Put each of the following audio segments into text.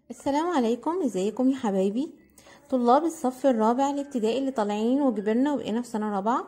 السلام عليكم ازيكم يا حبايبي طلاب الصف الرابع الابتدائي اللي طالعين وكبرنا وبقينا في سنة رابعة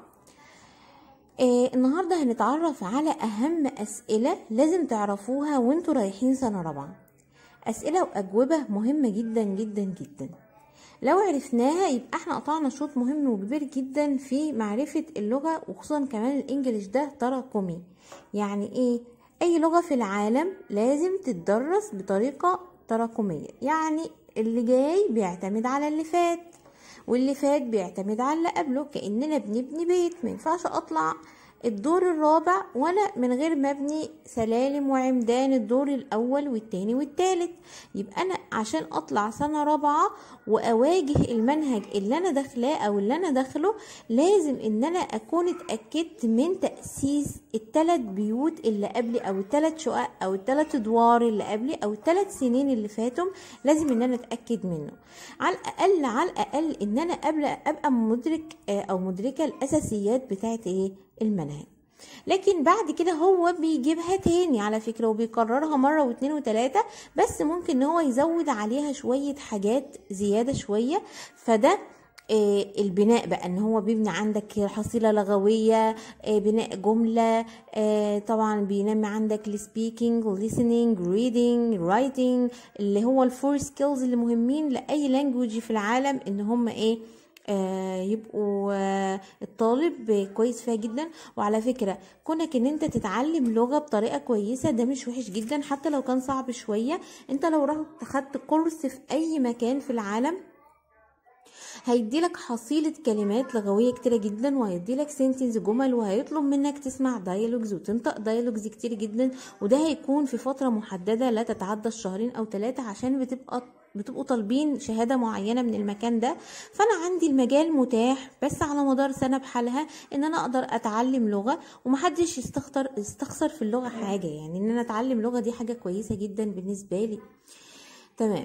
آه النهاردة هنتعرف على أهم أسئلة لازم تعرفوها وانتوا رايحين سنة رابعة أسئلة وأجوبة مهمة جدا جدا جدا لو عرفناها يبقى احنا قطعنا شوط مهم وكبير جدا في معرفة اللغة وخصوصا كمان الانجليش ده تراكمي يعني ايه اي لغة في العالم لازم تتدرس بطريقة تراكمية يعني اللي جاي بيعتمد على اللي فات واللي فات بيعتمد على اللي قبله كأننا بنبني بيت ما ينفعش اطلع الدور الرابع وانا من غير ما ابني سلالم وعمدان الدور الاول والتاني والتالت يبقى انا عشان اطلع سنه رابعه واواجه المنهج اللي انا داخلاه او اللي انا داخله لازم ان انا اكون اتاكدت من تاسيس الثلاث بيوت اللي قبلي او الثلاث شقق او الثلاث ادوار اللي قبلي او الثلاث سنين اللي فاتهم لازم ان انا اتاكد منه على الاقل على الاقل ان انا قبل ابقى مدرك او مدركه الاساسيات بتاعت ايه المنهج لكن بعد كده هو بيجيبها تاني على فكرة وبيكررها مرة واتنين وتلاتة بس ممكن ان هو يزود عليها شوية حاجات زيادة شوية فده آه البناء بقى ان هو بيبني عندك حصيله لغويه آه بناء جمله آه طبعا بينمي عندك السبيكينج listening reading writing اللي هو الفور سكيلز اللي مهمين لاي لانجوج في العالم ان هم ايه آه يبقوا آه الطالب كويس فيها جدا وعلى فكرة كونك ان انت تتعلم لغة بطريقة كويسة ده مش وحش جدا حتى لو كان صعب شوية انت لو رحت خدت كورس في اي مكان في العالم هيديلك حصيلة كلمات لغوية كتيرة جدا وهيديلك سنتنز جمل وهيطلب منك تسمع دايلوجز وتنطق دايلوجز كتير جدا وده هيكون في فترة محددة لا تتعدى الشهرين او ثلاثة عشان بتبقى بتبقوا طالبين شهادة معينة من المكان ده فأنا عندي المجال متاح بس على مدار سنة بحالها إن أنا أقدر أتعلم لغة ومحدش يستخسر يستخسر في اللغة حاجة يعني إن أنا أتعلم لغة دي حاجة كويسة جدا بالنسبة لي تمام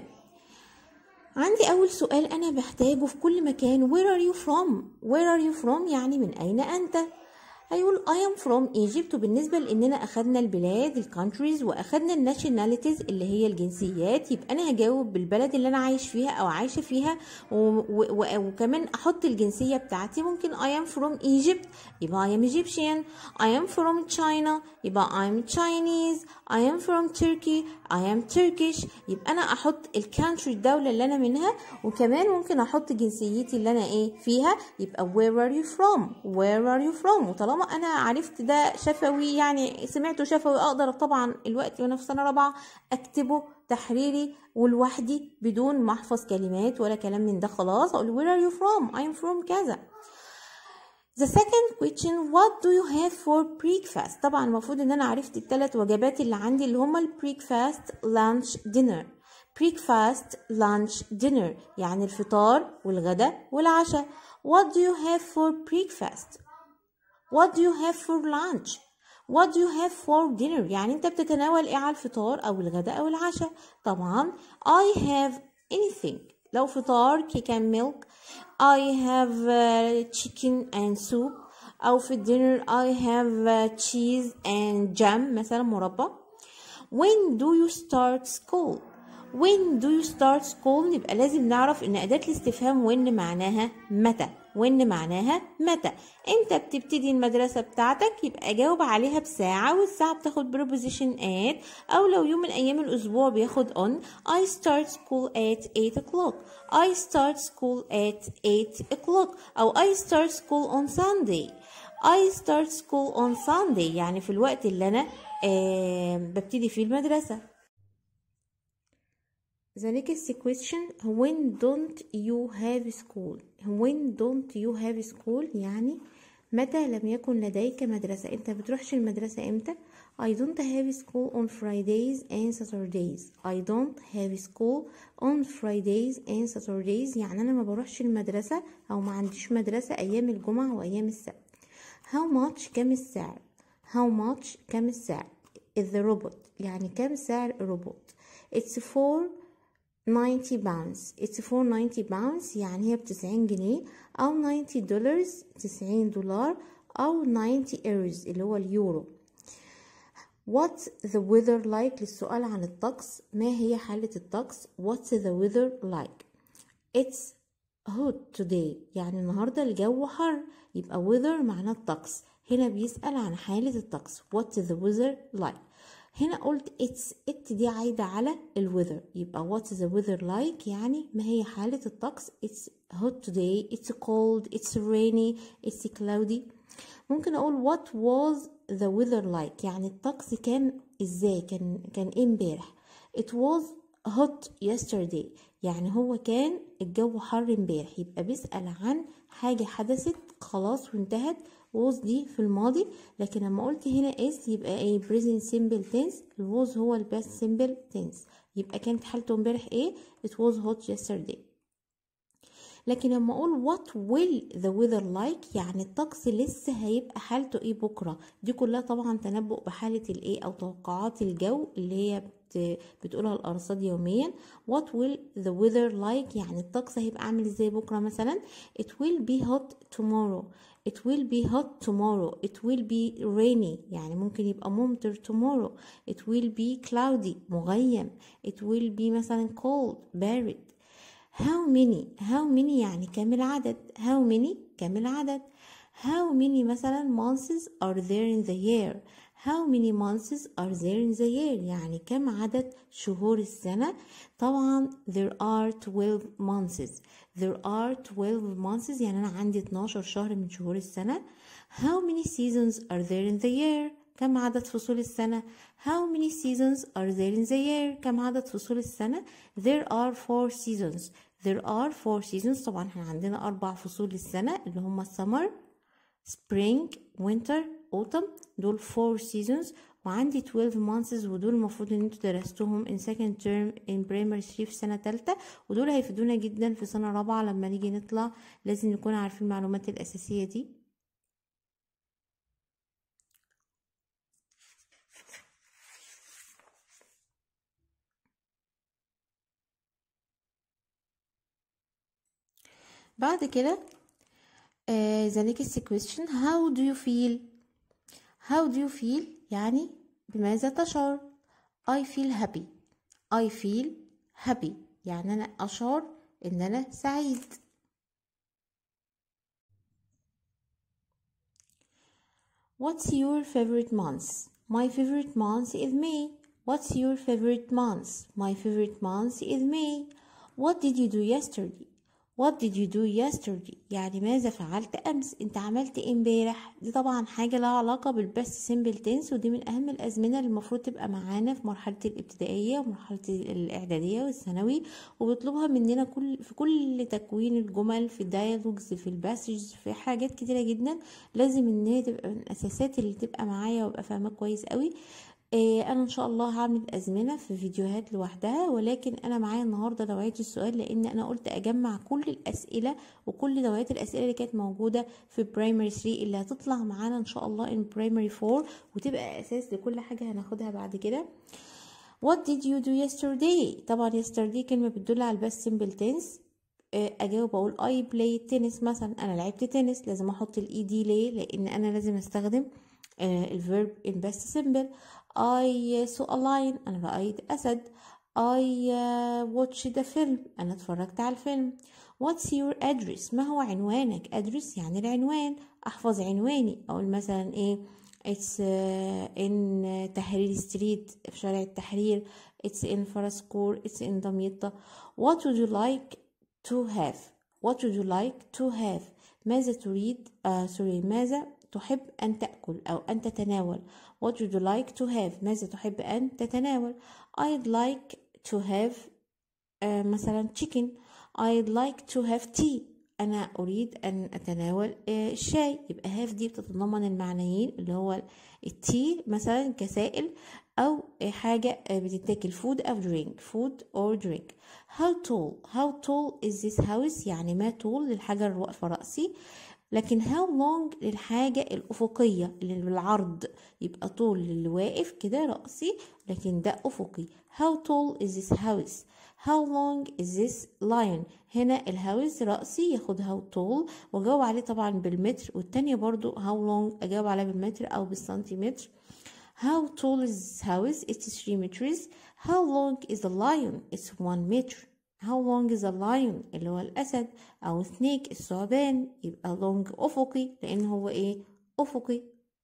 عندي أول سؤال أنا بحتاجه في كل مكان where are you from where are you from يعني من أين أنت هيقول I am from Egypt وبالنسبة لأننا أخدنا البلاد الكونتريز وأخدنا الناشوناليتيز اللي هي الجنسيات يبقى أنا هجاوب بالبلد اللي أنا عايش فيها أو عايشة فيها و و و وكمان أحط الجنسية بتاعتي ممكن I am from Egypt يبقى I am Egyptian I am from China يبقى I am Chinese I am from Turkey I am Turkish يبقى أنا أحط الكانتري الدولة اللي أنا منها وكمان ممكن أحط جنسيتي اللي أنا إيه فيها يبقى where are you from where are you from وطالما طالما انا عرفت ده شفوي يعني سمعته شفوي اقدر طبعا الوقت وانا في سنه رابعه اكتبه تحريري ولوحدي بدون ما احفظ كلمات ولا كلام من ده خلاص اقول where are you from I'm from كذا The second question what do you have for breakfast طبعا المفروض ان انا عرفت الثلاث وجبات اللي عندي اللي هما البريكفاست lunch dinner breakfast lunch dinner يعني الفطار والغداء والعشاء what do you have for breakfast What do you have for lunch? What do you have for dinner? يعني انت بتتناول ايه على الفطار او الغداء او العشاء طبعا I have anything لو فطار cake and milk I have uh, chicken and soup او في الدينر I have uh, cheese and jam مثلا مربى When do you start school? When do you start school يبقى لازم نعرف ان اداة الاستفهام when معناها متى وان معناها متى انت بتبتدي المدرسة بتاعتك يبقى جاوب عليها بساعة والساعة بتاخد preposition at او لو يوم من ايام الاسبوع بياخد on I start school at 8 o'clock I start school at 8 o'clock او I start school on Sunday I start school on Sunday يعني في الوقت اللي انا آه ببتدي فيه المدرسة The next question when don't you have school when don't you have school يعني متى لم يكن لديك مدرسة انت بتروحش المدرسة امتى I don't have school on Fridays and Saturdays I don't have school on Fridays and Saturdays يعني انا ما بروحش المدرسة او ما عنديش مدرسة ايام الجمعة وايام السبت How much كم السعر How much كم السعر is the robot يعني كم سعر الروبوت It's for 90 pounds it's for 90 pounds يعني هي بتسعين جنيه أو 90 دولار تسعين دولار أو 90 euros اللي هو اليورو What's the weather like للسؤال عن الطقس ما هي حالة الطقس What's the weather like It's hot today يعني النهاردة الجو حر يبقى weather معناه الطقس هنا بيسأل عن حالة الطقس What's the weather like هنا قلت it's it دي عايدة على الweather يبقى what's the weather like يعني ما هي حالة الطقس it's hot today it's cold it's rainy it's cloudy ممكن اقول what was the weather like يعني الطقس كان ازاي كان كان ايه امبارح it was hot yesterday يعني هو كان الجو حر امبارح يبقى بيسأل عن حاجة حدثت خلاص وانتهت was دي في الماضي لكن لما قلت هنا is يبقى ايه present simple tense ال was هو ال past simple tense يبقى كانت حالته امبارح ايه it was hot yesterday لكن لما اقول what will the weather like يعني الطقس لسه هيبقى حالته ايه بكره دي كلها طبعا تنبؤ بحاله الايه او توقعات الجو اللي هي بت بتقولها الارصاد يوميا what will the weather like يعني الطقس هيبقى عامل ازاي بكره مثلا it will be hot tomorrow it will be hot tomorrow it will be rainy يعني ممكن يبقى ممطر tomorrow it will be cloudy مغيم it will be مثلا cold بارد how many how many يعني كم العدد how many كم العدد how many مثلا months are there in the year how many months are there in the year يعني كم عدد شهور السنة طبعا there are 12 months there are 12 months يعني أنا عندي 12 شهر من شهور السنة how many seasons are there in the year كم عدد فصول السنة how many seasons are there in the year كم عدد فصول السنة there are four seasons there are four seasons طبعا احنا عندنا أربع فصول السنة اللي هم summer spring winter autumn دول four seasons وعندي 12 months ودول المفروض ان انتوا درستوهم in second term in primary 3 في سنة تالتة ودول هيفيدونا جدا في سنة رابعة لما نيجي نطلع لازم نكون عارفين المعلومات الأساسية دي بعد كده uh, the next question how do you feel how do you feel يعني بماذا تشعر I feel happy I feel happy يعني أنا أشعر إن أنا سعيد What's your favorite month? My favorite month is May. What's your favorite month? My favorite month is May. What did you do yesterday? What did you do yesterday? يعني ماذا فعلت أمس؟ أنت عملت إيه امبارح؟ دي طبعا حاجة لها علاقة بالبست سيمبل تنس ودي من أهم الأزمنة اللي المفروض تبقى معانا في مرحلة الابتدائية ومرحلة الإعدادية والثانوي وبيطلبها مننا كل في كل تكوين الجمل في الدايالوجز في الباسجز في حاجات كتيرة جدا لازم إن هي تبقى من الأساسات اللي تبقى معايا وأبقى فاهمة كويس قوي إيه انا ان شاء الله هعمل ازمنه في فيديوهات لوحدها ولكن انا معايا النهارده نوعيه السؤال لان انا قلت اجمع كل الاسئله وكل نوعيات الاسئله اللي كانت موجوده في برايمري 3 اللي هتطلع معانا ان شاء الله ان برايمري 4 وتبقى اساس لكل حاجه هناخدها بعد كده What did you do yesterday طبعا yesterday كلمه بتدل على الباست سيمبل تنس اجاوب اقول I played tennis مثلا انا لعبت تنس لازم احط الاي دي ليه لان انا لازم استخدم الفيرب in past simple I saw a lion أنا رأيت أسد I uh, watched the film أنا اتفرجت على الفيلم What's your address ما هو عنوانك address يعني العنوان أحفظ عنواني أقول مثلا إيه It's uh, in تحرير ستريت في شارع التحرير It's in فرسكور It's in دمياط What would you like to have What would you like to have ماذا تريد uh, sorry ماذا تحب أن تأكل أو أن تتناول What would you like to have ماذا تحب أن تتناول I'd like to have uh, مثلا chicken I'd like to have tea أنا أريد أن أتناول uh, الشاي يبقى have دي بتتضمن المعنيين اللي هو التي مثلا كسائل أو حاجة بتتاكل food أو drink food or drink how tall how tall is this house يعني ما طول للحاجة الواقفة رأسي لكن how long للحاجة الأفقية اللي بالعرض يبقى طول اللي واقف كده رأسي لكن ده أفقي how tall is this house how long is this lion هنا الهاوس رأسي ياخد how tall وأجاوب عليه طبعا بالمتر والتانية برضو how long أجاوب عليها بالمتر أو بالسنتيمتر how tall is this house it's 3 meters how long is the lion it's 1 meter how long is a lion اللي هو الأسد أو snake الثعبان يبقى long أفقي لأن هو إيه أفقي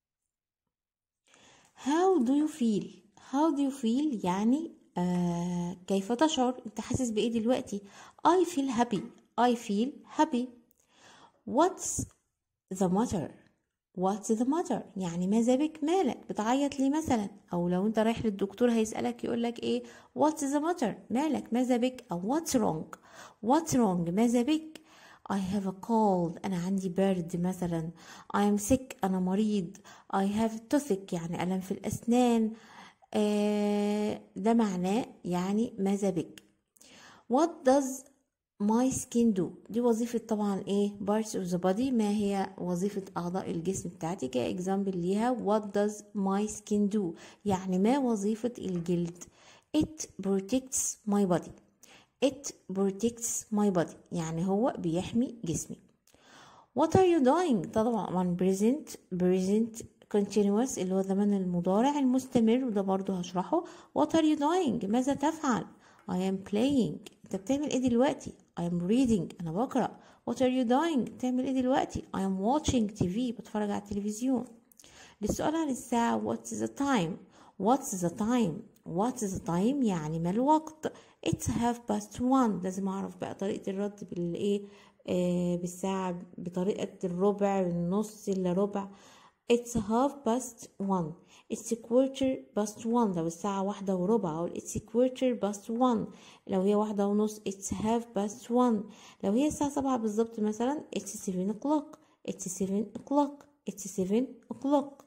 how do you feel how do you feel يعني آه كيف تشعر انت حاسس بايه دلوقتي I feel happy I feel happy what's the matter what's the matter يعني ماذا بك مالك بتعيط ليه مثلا او لو انت رايح للدكتور هيسألك يقولك ايه what's the matter مالك ماذا بك او what's wrong what's wrong ماذا بك I have a cold أنا عندي برد مثلا I am sick أنا مريض I have toothache يعني ألم في الأسنان آه ده معناه يعني ماذا بك What does my skin do دي وظيفة طبعا ايه parts of the body ما هي وظيفة أعضاء الجسم بتاعتي كإكزامبل ليها what does my skin do يعني ما وظيفة الجلد it protects my body it protects my body يعني هو بيحمي جسمي what are you doing طبعا present present continuous اللي هو زمن المضارع المستمر وده برضو هشرحه what are you doing ماذا تفعل I am playing انت بتعمل ايه دلوقتي I am reading انا بقرأ what are you doing بتعمل ايه دلوقتي I am watching TV بتفرج على التلفزيون للسؤال عن الساعة what's the time what's the time what's the time يعني ما الوقت it's half past one لازم اعرف بقى طريقة الرد بالايه آه بالساعة بطريقة الربع النص الا ربع It's half past one. It's a quarter past one. لو الساعة واحدة وربع أقول it's a quarter past one. لو هي واحدة ونص it's half past one. لو هي الساعة سبعة بالظبط مثلا it's seven o'clock. It's seven o'clock. It's seven o'clock.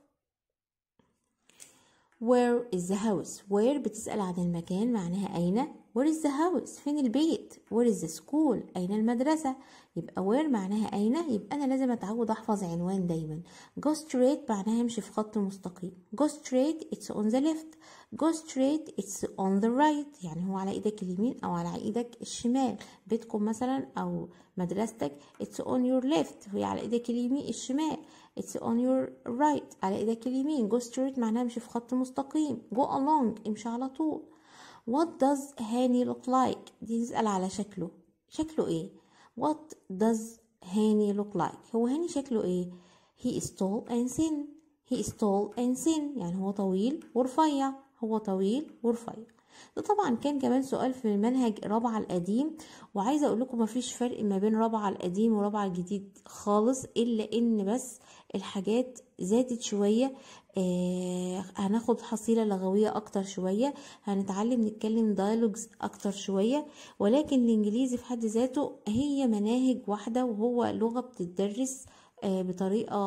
Where is the house? Where بتسأل عن المكان معناها أين Where is the house فين البيت Where is the school أين المدرسة يبقى where معناها أين يبقى أنا لازم أتعود أحفظ عنوان دايما go straight معناها امشي في خط مستقيم go straight it's on the left go straight it's on the right يعني هو على إيدك اليمين أو على إيدك الشمال بيتكم مثلا أو مدرستك it's on your left هي على إيدك اليمين الشمال it's on your right على إيدك اليمين go straight معناها امشي في خط مستقيم go along امشي على طول What does هاني look like؟ دي نسأل على شكله شكله ايه؟ What does هاني look like؟ هو هاني شكله ايه؟ He is tall and thin He is tall and thin يعني هو طويل ورفيع هو طويل ورفيع ده طبعا كان كمان سؤال في المنهج رابعة القديم وعايزة اقول لكم مفيش فرق ما بين رابعة القديم ورابعة الجديد خالص الا ان بس الحاجات زادت شوية آه هناخد حصيلة لغوية أكتر شوية هنتعلم نتكلم دايلوجز أكتر شوية ولكن الإنجليزي في حد ذاته هي مناهج واحدة وهو لغة بتدرس آه بطريقة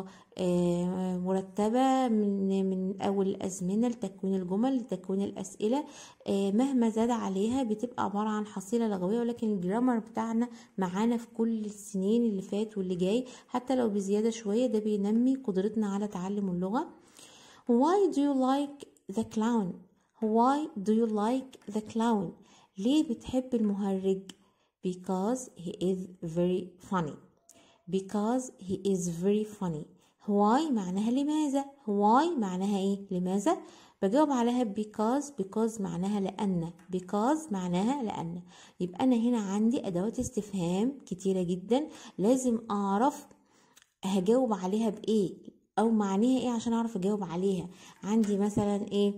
آه مرتبة من من أول الأزمنة لتكوين الجمل لتكوين الأسئلة مهما زاد عليها بتبقى عبارة عن حصيلة لغوية ولكن الجرامر بتاعنا معانا في كل السنين اللي فات واللي جاي حتى لو بزيادة شوية ده بينمي قدرتنا على تعلم اللغة Why do you like the clown? Why do you like the clown? ليه بتحب المهرج? Because he is very funny. Because he is very funny. Why معناها لماذا؟ Why معناها ايه؟ لماذا؟ بجاوب عليها because because معناها لأن because معناها لأن يبقى أنا هنا عندي أدوات استفهام كتيرة جدا لازم أعرف هجاوب عليها بإيه او معناها ايه عشان اعرف اجاوب عليها عندي مثلا ايه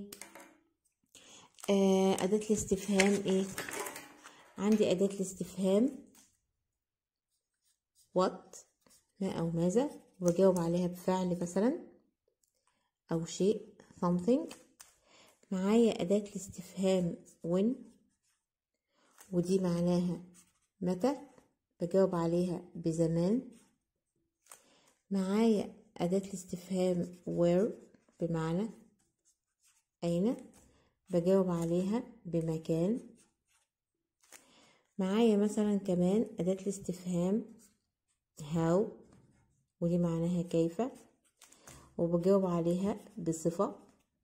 آه اداة الاستفهام ايه عندي اداة الاستفهام what ما او ماذا وبجاوب عليها بفعل مثلا او شيء something معايا اداة الاستفهام when ودي معناها متى بجاوب عليها بزمان معايا أداة الاستفهام where بمعنى أين بجاوب عليها بمكان معايا مثلا كمان أداة الاستفهام how ودي معناها كيف وبجاوب عليها بصفة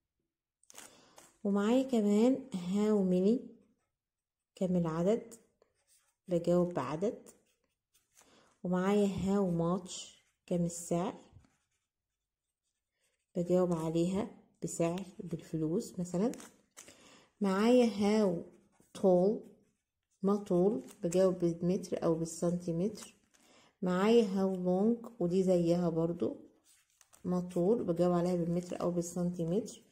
ومعايا كمان how many كم العدد بجاوب بعدد ومعايا how much كم السعر بجاوب عليها بسعر بالفلوس مثلا معايا how tall ما طول بجاوب بالمتر او بالسنتيمتر معايا how long ودي زيها برضو ما طول بجاوب عليها بالمتر او بالسنتيمتر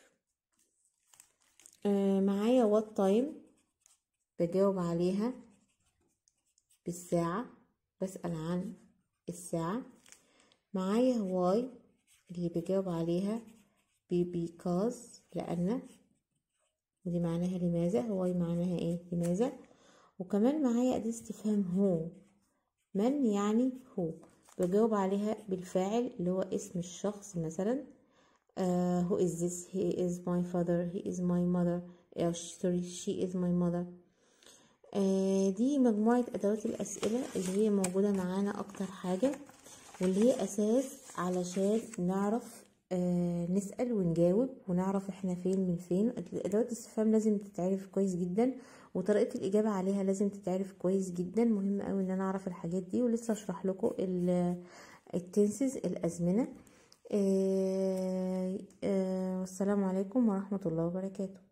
آه معايا what time بجاوب عليها بالساعة بسأل عن الساعة معايا why اللي بجاوب عليها ب because لأن ودي معناها لماذا why معناها ايه لماذا وكمان معايا أداة استفهام هو من يعني هو بجاوب عليها بالفاعل اللي هو اسم الشخص مثلا uh, who is this he is my father he is my mother uh, sorry she is my mother uh, دي مجموعة أدوات الأسئلة اللي هي موجودة معانا أكتر حاجة واللي هي أساس علشان نعرف آه نسأل ونجاوب ونعرف احنا فين من فين أدوات الاستفهام لازم تتعرف كويس جدا وطريقة الإجابة عليها لازم تتعرف كويس جدا مهم أوي إن أنا أعرف الحاجات دي ولسه أشرح لكم التنسز الأزمنة آه آه والسلام عليكم ورحمة الله وبركاته